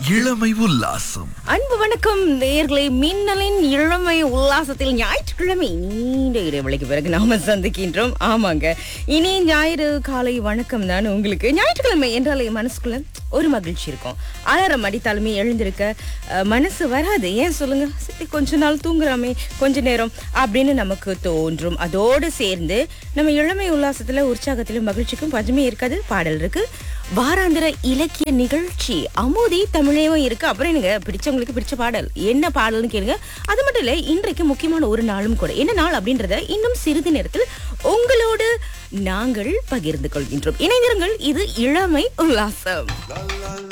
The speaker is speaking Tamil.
இளமை உல்லாசம் அன்பு வணக்கம் நேயர்களே மின்னலின் இளமை உல்லாசத்தில் ஞாயிற்றுக்கிழமை நீண்ட இடைவெளிக்கு பிறகு நாம சந்திக்கின்றோம் ஆமாங்க இனி ஞாயிறு காலை வணக்கம் தான் உங்களுக்கு ஞாயிற்றுக்கிழமை என்றாலே மனசுக்குள்ள ஒரு மகிழ்ச்சி இருக்கும் அலாரம் அடித்தாலுமே எழுந்திருக்க அஹ், மனசு வராது ஏன் சொல்லுங்க சரி கொஞ்ச நாள் தூங்குறாமே கொஞ்ச நேரம் அப்படின்னு நமக்கு தோன்றும் அதோடு சேர்ந்து நம்ம இளமை உல்லாசத்துல உற்சாகத்திலும் மகிழ்ச்சிக்கும் பஞ்சமே இருக்காது பாடல் இருக்கு வாராந்திர இலக்கிய நிகழ்ச்சி அமுதி தமிழையும் இருக்கு அப்புறம் எனக்கு பிடிச்சவங்களுக்கு பிடிச்ச பாடல் என்ன பாடல்னு கேளுங்க அது மட்டும் இல்ல இன்றைக்கு முக்கியமான ஒரு நாளும் கூட என்ன நாள் அப்படின்றத இன்னும் சிறிது நேரத்தில் உங்களோடு நாங்கள் பகிர்ந்து கொள்கின்றோம் இணைந்திருங்கள் இது இளமை உல்லாசம்